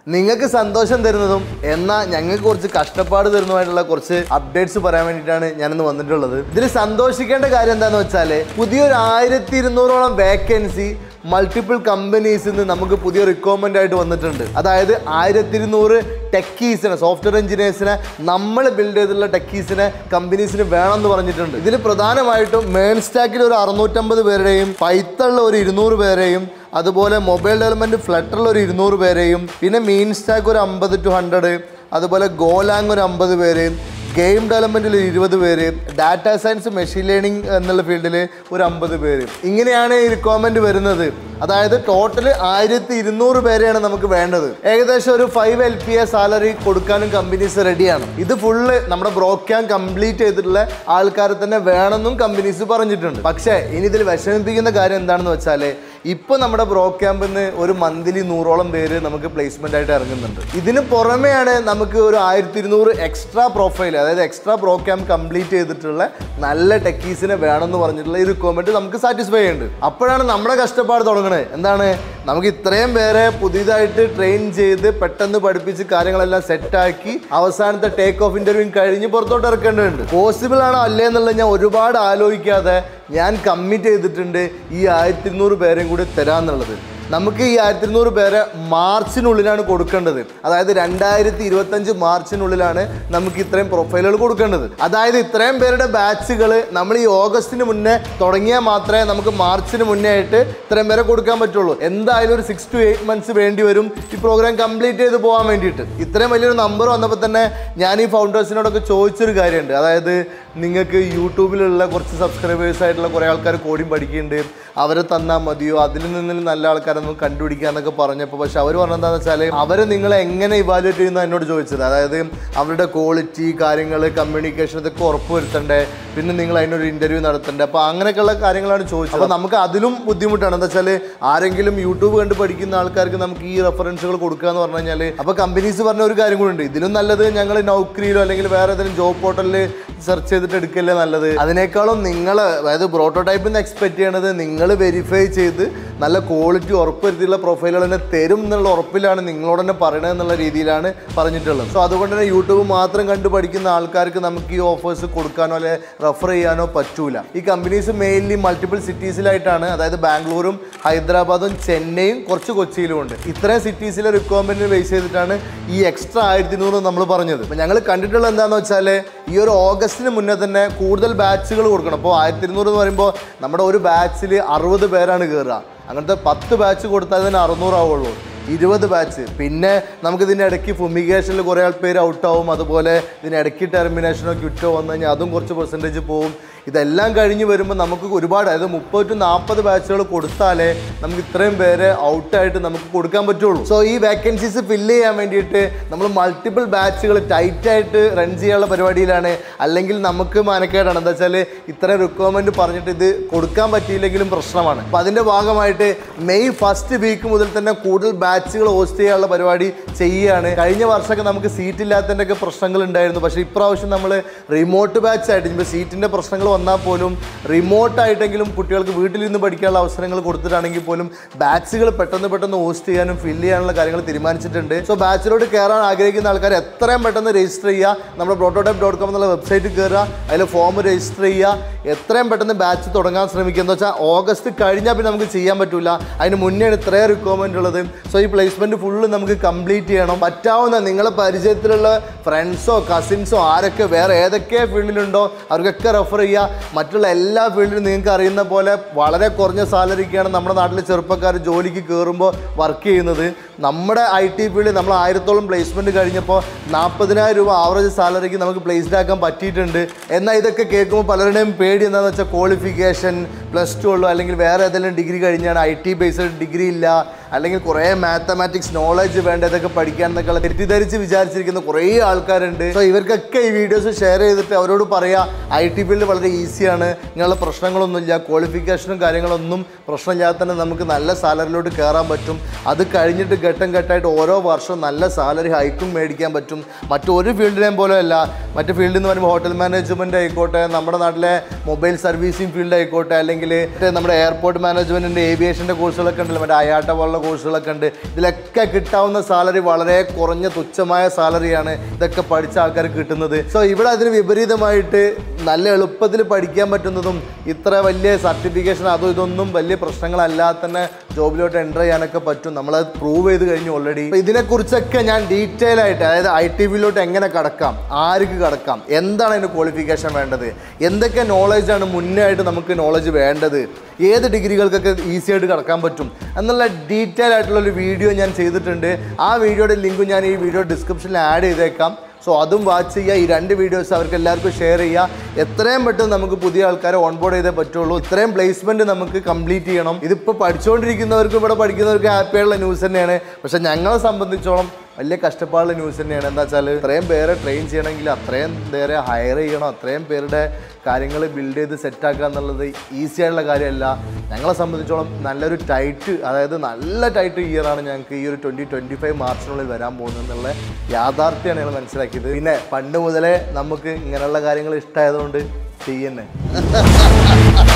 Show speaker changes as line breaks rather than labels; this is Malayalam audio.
നിങ്ങൾക്ക് സന്തോഷം തരുന്നതും എന്നാൽ ഞങ്ങൾക്ക് കുറച്ച് കഷ്ടപ്പാട് തരുന്നതുമായിട്ടുള്ള കുറച്ച് അപ്ഡേറ്റ്സ് പറയാൻ വേണ്ടിയിട്ടാണ് ഞാനിന്ന് വന്നിട്ടുള്ളത് ഇതിൽ സന്തോഷിക്കേണ്ട കാര്യം എന്താണെന്ന് വെച്ചാൽ പുതിയൊരു ആയിരത്തി ഇരുന്നൂറോളം വേക്കൻസി മൾട്ടിപ്പിൾ കമ്പനീസിൽ നിന്ന് നമുക്ക് പുതിയ റിക്വയർമെൻ്റ് ആയിട്ട് വന്നിട്ടുണ്ട് അതായത് ആയിരത്തി ഇരുന്നൂറ് ടെക്കീസിനെ സോഫ്റ്റ്വെയർ എഞ്ചിനീയേഴ്സിനെ നമ്മൾ ബിൽഡ് ചെയ്തിട്ടുള്ള ടെക്കീസിനെ കമ്പനീസിന് വേണമെന്ന് പറഞ്ഞിട്ടുണ്ട് ഇതിൽ പ്രധാനമായിട്ടും മേൺ സ്റ്റാക്കിൽ ഒരു അറുന്നൂറ്റമ്പത് പേരുടെയും പൈത്തളിൽ ഒരു ഇരുന്നൂറ് പേരെയും അതുപോലെ മൊബൈൽ ഡെവലപ്മെൻറ്റ് ഫ്ലട്ടറിൽ ഒരു ഇരുന്നൂറ് പേരെയും പിന്നെ മീൻ സ്റ്റാക്ക് ഒരു അമ്പത് ടു ഹൺഡ്രഡ് അതുപോലെ ഗോലാങ് ഒരു അമ്പത് പേര് ഗെയിം ഡെവലപ്മെൻറ്റിൽ ഇരുപത് പേര് ഡാറ്റ സയൻസ് മെഷീൻ ലേണിംഗ് എന്നുള്ള ഫീൽഡിൽ ഒരു അമ്പത് പേര് ഇങ്ങനെയാണ് ഈ റിക്വയർമെൻറ്റ് വരുന്നത് അതായത് ടോട്ടൽ ആയിരത്തി ഇരുന്നൂറ് പേരെയാണ് നമുക്ക് വേണ്ടത് ഏകദേശം ഒരു five L P A salary കൊടുക്കാനും കമ്പനീസ് റെഡിയാണ് ഇത് ഫുള്ള് നമ്മുടെ ബ്രോക്കാൻ കംപ്ലീറ്റ് ചെയ്തിട്ടുള്ള ആൾക്കാരെ തന്നെ വേണമെന്നും കമ്പനീസ് പറഞ്ഞിട്ടുണ്ട് പക്ഷേ ഇനി ഇതിൽ വിഷമിപ്പിക്കുന്ന കാര്യം എന്താണെന്ന് വെച്ചാൽ ഇപ്പൊ നമ്മുടെ ബ്രോ ക്യാമ്പിൽ നിന്ന് ഒരു മന്ത്ലി നൂറോളം പേര് നമുക്ക് പ്ലേസ്മെന്റ് ആയിട്ട് ഇറങ്ങുന്നുണ്ട് ഇതിന് പുറമെയാണ് നമുക്ക് ഒരു ആയിരത്തി ഇരുന്നൂറ് എക്സ്ട്രാ പ്രൊഫൈൽ അതായത് എക്സ്ട്രാ ബ്രോ ക്യാമ്പ് കംപ്ലീറ്റ് ചെയ്തിട്ടുള്ള നല്ല ടെക്കീസിനെ വേണമെന്ന് പറഞ്ഞിട്ടുള്ള ഈ റിക്വയർമെന്റ് നമുക്ക് സാറ്റിസ്ഫൈ ചെയ്യുന്നുണ്ട് അപ്പോഴാണ് നമ്മുടെ കഷ്ടപ്പാട് തുടങ്ങുന്നത് എന്താണ് നമുക്ക് ഇത്രയും പേരെ പുതിയതായിട്ട് ട്രെയിൻ ചെയ്ത് പെട്ടെന്ന് പഠിപ്പിച്ച് കാര്യങ്ങളെല്ലാം സെറ്റാക്കി അവസാനത്തെ ടേക്ക് ഓഫ് ഇന്റർവ്യൂ കഴിഞ്ഞ് പുറത്തോട്ട് ഇറക്കേണ്ടതുണ്ട് പോസിബിൾ ആണോ അല്ലേ എന്നുള്ളത് ഞാൻ ഒരുപാട് ആലോചിക്കാതെ ഞാൻ കമ്മിറ്റ് ചെയ്തിട്ടുണ്ട് ഈ ആയിരത്തി ഇരുന്നൂറ് പേരെയും കൂടി തരാന്നുള്ളത് നമുക്ക് ഈ ആയിരത്തി ഇരുന്നൂറ് പേരെ മാർച്ചിനുള്ളിലാണ് കൊടുക്കേണ്ടത് അതായത് രണ്ടായിരത്തി ഇരുപത്തഞ്ച് മാർച്ചിനുള്ളിലാണ് നമുക്ക് ഇത്രയും പ്രൊഫൈലുകൾ കൊടുക്കേണ്ടത് അതായത് ഇത്രയും പേരുടെ ബാച്ചുകൾ നമ്മൾ ഈ ഓഗസ്റ്റിന് മുന്നേ തുടങ്ങിയാൽ മാത്രമേ നമുക്ക് മാർച്ചിന് മുന്നേ ആയിട്ട് ഇത്രയും പേരെ കൊടുക്കാൻ പറ്റുള്ളൂ എന്തായാലും ഒരു സിക്സ് ടു എയ്റ്റ് മന്ത്സ് വേണ്ടി വരും ഈ പ്രോഗ്രാം കംപ്ലീറ്റ് ചെയ്ത് പോകാൻ വേണ്ടിയിട്ട് ഇത്രയും വലിയൊരു നമ്പർ വന്നപ്പോൾ തന്നെ ഞാൻ ഈ ഫൗണ്ടേഴ്സിനോടൊക്കെ ചോദിച്ചൊരു കാര്യമുണ്ട് അതായത് നിങ്ങൾക്ക് യൂട്യൂബിലുള്ള കുറച്ച് സബ്സ്ക്രൈബേഴ്സ് ആയിട്ടുള്ള കുറേ ആൾക്കാർ കോഡിങ് പഠിക്കുന്നുണ്ട് അവരെ തന്നാൽ മതിയോ അതിൽ നിന്ന് നല്ല ആൾക്കാരെ നമുക്ക് കണ്ടുപിടിക്കുക എന്നൊക്കെ പറഞ്ഞപ്പോൾ പക്ഷെ അവർ പറഞ്ഞെന്താണെന്ന് വെച്ചാൽ അവരെ നിങ്ങളെ എങ്ങനെ ഇവാലുവേറ്റ് ചെയ്യുന്ന എന്നോട് ചോദിച്ചത് അതായത് അവരുടെ ക്വാളിറ്റി കാര്യങ്ങൾ കമ്മ്യൂണിക്കേഷൻ ഇതൊക്കെ ഉറപ്പുവരുത്തണ്ടേ പിന്നെ നിങ്ങൾ അതിനൊരു ഇന്റർവ്യൂ നടത്തണ്ടേ അപ്പോൾ അങ്ങനെയൊക്കെയുള്ള കാര്യങ്ങളാണ് ചോദിച്ചത് അപ്പോൾ നമുക്ക് അതിലും ബുദ്ധിമുട്ടാണ് എന്താ വെച്ചാൽ ആരെങ്കിലും യൂട്യൂബ് കണ്ട് പഠിക്കുന്ന ആൾക്കാർക്ക് നമുക്ക് ഈ റെഫറൻസുകൾ കൊടുക്കുക എന്ന് പറഞ്ഞു കഴിഞ്ഞാൽ അപ്പോൾ കമ്പനീസ് പറഞ്ഞ ഒരു കാര്യം കൂടി ഉണ്ട് ഇതിലും നല്ലത് ഞങ്ങൾ നൗക്രിയിലോ അല്ലെങ്കിൽ വേറെ ഏതെങ്കിലും ജോബ് പോർട്ടലിൽ സെർച്ച് ചെയ്തിട്ട് എടുക്കല്ലേ നല്ലത് അതിനേക്കാളും നിങ്ങൾ അതായത് പ്രോട്ടോടൈപ്പിൽ നിന്ന് എക്സ്പെക്ട് ചെയ്യണത് നിങ്ങൾ വെരിഫൈ ചെയ്ത് നല്ല ക്വാളിറ്റി ഉറപ്പുവരുത്തിയുള്ള പ്രൊഫൈലുകൾ തന്നെ തരും എന്നുള്ള ഉറപ്പിലാണ് നിങ്ങളോട് തന്നെ പറയണത് എന്നുള്ള രീതിയിലാണ് പറഞ്ഞിട്ടുള്ളത് സോ അതുകൊണ്ട് തന്നെ യൂട്യൂബ് മാത്രം കണ്ട് പഠിക്കുന്ന ആൾക്കാർക്ക് നമുക്ക് ഈ ഓഫേഴ്സ് കൊടുക്കാനോ അല്ലെ റെഫർ ചെയ്യാനോ പറ്റൂല ഈ കമ്പനീസ് മെയിൻലി മൾട്ടിപ്പിൾ സിറ്റീസിലായിട്ടാണ് അതായത് ബാംഗ്ലൂരും ഹൈദരാബാദും ചെന്നൈയും കുറച്ച് കൊച്ചിയിലും ഉണ്ട് ഇത്രയും സിറ്റീസിലെ റിക്വയർമെന്റിന് ബേസ് ചെയ്തിട്ടാണ് ഈ എക്സ്ട്രാ ആയിരത്തി നൂറ് നമ്മൾ പറഞ്ഞത് അപ്പോൾ ഞങ്ങൾ കണ്ടിട്ടുള്ള എന്താണെന്ന് വെച്ചാൽ ഈ ഒരു ഓഗസ്റ്റിന് മുന്നേ തന്നെ കൂടുതൽ ബാച്ചുകൾ കൊടുക്കണം അപ്പോൾ ആയിരത്തി ഇരുന്നൂറ് എന്ന് പറയുമ്പോൾ നമ്മുടെ ഒരു ബാച്ചിൽ അറുപത് പേരാണ് കയറുക അങ്ങനത്തെ പത്ത് ബാച്ച് കൊടുത്താൽ തന്നെ അറുന്നൂറാവുള്ളൂ ഇരുപത് ബാച്ച് പിന്നെ നമുക്ക് ഇതിൻ്റെ ഇടയ്ക്ക് ഫുമിഗേഷനിൽ കുറേ ആൾ പേര് ഔട്ടാവും അതുപോലെ ഇതിന് ഇടയ്ക്ക് ടെർമിനേഷനോ ക്വിറ്റോ വന്നു കഴിഞ്ഞാൽ അതും കുറച്ച് പെർസെൻറ്റേജ് പോവും ഇതെല്ലാം കഴിഞ്ഞ് വരുമ്പോൾ നമുക്ക് ഒരുപാട് അതായത് മുപ്പത് ടു നാൽപ്പത് ബാച്ചുകൾ കൊടുത്താലേ നമുക്ക് ഇത്രയും പേരെ ഔട്ടായിട്ട് നമുക്ക് കൊടുക്കാൻ പറ്റുള്ളൂ സോ ഈ വേക്കൻസീസ് ഫില്ല് ചെയ്യാൻ വേണ്ടിയിട്ട് നമ്മൾ മൾട്ടിപ്പിൾ ബാച്ചുകൾ ടൈറ്റായിട്ട് റൺ ചെയ്യാനുള്ള പരിപാടിയിലാണ് അല്ലെങ്കിൽ നമുക്ക് മാനക്കേടാണ് എന്താ വെച്ചാൽ ഇത്രയും റിക്വയർമെൻറ്റ് പറഞ്ഞിട്ട് ഇത് കൊടുക്കാൻ പറ്റിയില്ലെങ്കിലും പ്രശ്നമാണ് അപ്പോൾ അതിൻ്റെ ഭാഗമായിട്ട് മെയ് ഫസ്റ്റ് വീക്ക് മുതൽ തന്നെ കൂടുതൽ ബാച്ചുകൾ ഹോസ്റ്റ് ചെയ്യാനുള്ള പരിപാടി ചെയ്യുകയാണ് കഴിഞ്ഞ വർഷമൊക്കെ നമുക്ക് സീറ്റ് ഇല്ലാത്തതിൻ്റെ ഒക്കെ പ്രശ്നങ്ങൾ ഉണ്ടായിരുന്നു പക്ഷേ ഇപ്രാവശ്യം നമ്മൾ റിമോട്ട് ബാച്ച് ആയിട്ട് ഇപ്പോൾ സീറ്റിൻ്റെ പ്രശ്നങ്ങൾ വന്നാൽ പോലും റിമോട്ടായിട്ടെങ്കിലും കുട്ടികൾക്ക് വീട്ടിലിരുന്ന് പഠിക്കാനുള്ള അവസരങ്ങൾ കൊടുത്തിട്ടാണെങ്കിൽ പോലും ബാച്ചുകൾ പെട്ടെന്ന് പെട്ടെന്ന് ഹോസ്റ്റ് ചെയ്യാനും ഫില്ല് ചെയ്യാനുള്ള കാര്യങ്ങൾ തീരുമാനിച്ചിട്ടുണ്ട് സോ ബാച്ചിലോട്ട് കയറാൻ ആഗ്രഹിക്കുന്ന ആൾക്കാർ എത്രയും പെട്ടെന്ന് രജിസ്റ്റർ ചെയ്യുക നമ്മുടെ പ്രോട്ടോടൈപ്പ് ഡോട്ട് കോം എന്നുള്ള വെബ്സൈറ്റിൽ കയറുക അതിൽ ഫോം രജിസ്റ്റർ ചെയ്യുക എത്രയും പെട്ടെന്ന് ബാച്ച് തുടങ്ങാൻ ശ്രമിക്കുക എന്ന് വെച്ചാൽ ഓഗസ്റ്റ് കഴിഞ്ഞാൽ പിന്നെ നമുക്ക് ചെയ്യാൻ പറ്റില്ല അതിന് മുന്നെയാണ് ഇത്രയും റിക്വയർമെൻ്റ് ഉള്ളത് സോ ഈ പ്ലേസ്മെൻറ്റ് ഫുള്ള് നമുക്ക് കംപ്ലീറ്റ് ചെയ്യണം പറ്റാവുന്ന നിങ്ങളെ പരിചയത്തിലുള്ള ഫ്രണ്ട്സോ കസിൻസോ ആരൊക്കെ വേറെ ഏതൊക്കെ ഫീൽഡിലുണ്ടോ അവർക്കൊക്കെ റെഫർ ചെയ്യുക മറ്റുള്ള എല്ലാ ഫീൽഡിലും നിങ്ങൾക്ക് അറിയുന്ന പോലെ വളരെ കുറഞ്ഞ സാലറിക്കാണ് നമ്മുടെ നാട്ടിലെ ചെറുപ്പക്കാർ ജോലിക്ക് കയറുമ്പോൾ വർക്ക് ചെയ്യുന്നത് നമ്മുടെ ഐ ടി ഫീൽഡിൽ നമ്മൾ ആയിരത്തോളം പ്ലേസ്മെൻറ്റ് കഴിഞ്ഞപ്പോൾ നാൽപ്പതിനായിരം രൂപ ആവറേജ് സാലറിക്ക് നമുക്ക് പ്ലേസ്ഡ് ആക്കാൻ പറ്റിയിട്ടുണ്ട് എന്നാൽ ഇതൊക്കെ കേൾക്കുമ്പോൾ പലരുടെയും പേടി എന്താണെന്ന് വെച്ചാൽ ക്വാളിഫിക്കേഷൻ പ്ലസ് ടു ഉള്ളൂ അല്ലെങ്കിൽ വേറെ ഏതെങ്കിലും ഡിഗ്രി കഴിഞ്ഞാണ് ഐ ടി ബേസ്ഡ് ഡിഗ്രി ഇല്ല അല്ലെങ്കിൽ കുറേ മാത്തമാറ്റിക്സ് നോളജ് വേണ്ട ഇതൊക്കെ പഠിക്കാൻ എന്നൊക്കെ ഉള്ള തെറ്റിദ്ധരിച്ച് വിചാരിച്ചിരിക്കുന്ന കുറേ ആൾക്കാരുണ്ട് സോ ഇവർക്കൊക്കെ ഈ വീഡിയോസ് ഷെയർ ചെയ്തിട്ട് അവരോട് പറയാ ഐ ടി ഫീൽഡ് വളരെ ഈസിയാണ് ഇങ്ങനെയുള്ള പ്രശ്നങ്ങളൊന്നുമില്ല ക്വാളിഫിക്കേഷനും കാര്യങ്ങളൊന്നും പ്രശ്നമില്ലാതെ തന്നെ നമുക്ക് നല്ല സാലറിയിലോട്ട് കയറാൻ പറ്റും അത് കഴിഞ്ഞിട്ട് ഘട്ടം ഘട്ടമായിട്ട് ഓരോ വർഷവും നല്ല സാലറി ഹൈക്കും മേടിക്കാൻ പറ്റും മറ്റൊരു ഫീൽഡിനെയും പോലെ അല്ല മറ്റു ഫീൽഡ് എന്ന് പറയുമ്പോൾ ഹോട്ടൽ മാനേജ്മെൻറ്റ് ആയിക്കോട്ടെ നമ്മുടെ നാട്ടിലെ മൊബൈൽ സർവീസിങ് ഫീൽഡ് ആയിക്കോട്ടെ അല്ലെങ്കിൽ നമ്മുടെ എയർപോർട്ട് മാനേജ്മെൻറ്റിൻ്റെ ഏവിയേഷൻ്റെ കോഴ്സുകളൊക്കെ ഉണ്ടല്ലോ മറ്റേ അയാട്ട പോലുള്ള കോഴ്സുകളൊക്കെ ഉണ്ട് ഇതിലൊക്കെ കിട്ടാവുന്ന സാലറി വളരെ കുറഞ്ഞ തുച്ഛമായ സാലറിയാണ് ഇതൊക്കെ പഠിച്ച ആൾക്കാർ കിട്ടുന്നത് സോ ഇവിടെ അതിന് വിപരീതമായിട്ട് നല്ല എളുപ്പത്തിൽ പഠിക്കാൻ പറ്റുന്നതും ഇത്ര വലിയ സർട്ടിഫിക്കേഷൻ അതും ഇതൊന്നും വലിയ പ്രശ്നങ്ങളല്ലാതെ തന്നെ ജോബിലോട്ട് എൻ്റർ ചെയ്യാനൊക്കെ പറ്റും നമ്മളത് പ്രൂവ് ചെയ്ത് കഴിഞ്ഞു ഓൾറെഡി ഇതിനെക്കുറിച്ചൊക്കെ ഞാൻ ഡീറ്റെയിൽ ആയിട്ട് അതായത് ഐ ടി വിയിലോട്ട് എങ്ങനെ കടക്കാം ആർക്ക് കടക്കാം എന്താണ് അതിന് ക്വാളിഫിക്കേഷൻ വേണ്ടത് എന്തൊക്കെ നോളജാണ് മുന്നേ ആയിട്ട് നമുക്ക് നോളജ് വേണ്ടത് ഏത് ഡിഗ്രികൾക്കൊക്കെ ഈസി ആയിട്ട് കടക്കാൻ പറ്റും എന്നുള്ള ഡീറ്റെയിൽ ആയിട്ടുള്ള ഒരു വീഡിയോ ഞാൻ ചെയ്തിട്ടുണ്ട് ആ വീഡിയോയുടെ ലിങ്ക് ഞാൻ ഈ വീഡിയോ ഡിസ്ക്രിപ്ഷനിൽ ആഡ് ചെയ്തേക്കാം സോ അതും വാച്ച് ചെയ്യുക ഈ രണ്ട് വീഡിയോസ് അവർക്ക് എല്ലാവർക്കും ഷെയർ ചെയ്യുക എത്രയും പെട്ടെന്ന് നമുക്ക് പുതിയ ആൾക്കാരെ ഓൺബോർഡ് ചെയ്തേ പറ്റുള്ളൂ ഇത്രയും പ്ലേസ്മെന്റ് നമുക്ക് കംപ്ലീറ്റ് ചെയ്യണം ഇതിപ്പോൾ പഠിച്ചുകൊണ്ടിരിക്കുന്നവർക്കും ഇവിടെ പഠിക്കുന്നവർക്ക് ഹാപ്പിയുള്ള ന്യൂസ് തന്നെയാണ് പക്ഷെ ഞങ്ങളെ സംബന്ധിച്ചോളം വലിയ കഷ്ടപ്പാടുള്ള ന്യൂസ് തന്നെയാണ് എന്താ വെച്ചാൽ ഇത്രയും പേരെ ട്രെയിൻ ചെയ്യണമെങ്കിൽ അത്രയും പേരെ ഹയർ ചെയ്യണം അത്രയും പേരുടെ കാര്യങ്ങൾ ബിൽഡ് ചെയ്ത് സെറ്റാക്കുക എന്നുള്ളത് ഈസി ആയിട്ടുള്ള കാര്യമല്ല ഞങ്ങളെ സംബന്ധിച്ചോളം നല്ലൊരു ടൈറ്റ് അതായത് നല്ല ടൈറ്റ് ഇയറാണ് ഞങ്ങൾക്ക് ഈ ഒരു ട്വൻറ്റി ട്വൻറ്റി ഫൈവ് മാർച്ചിനുള്ളിൽ വരാൻ പോകുന്നത് എന്നുള്ള യാഥാർത്ഥ്യമാണ് ഞങ്ങൾ മനസ്സിലാക്കിയത് പിന്നെ പണ്ട് മുതലേ നമുക്ക് ഇങ്ങനെയുള്ള കാര്യങ്ങൾ ഇഷ്ടമായതുകൊണ്ട് ചെയ്യുന്നേ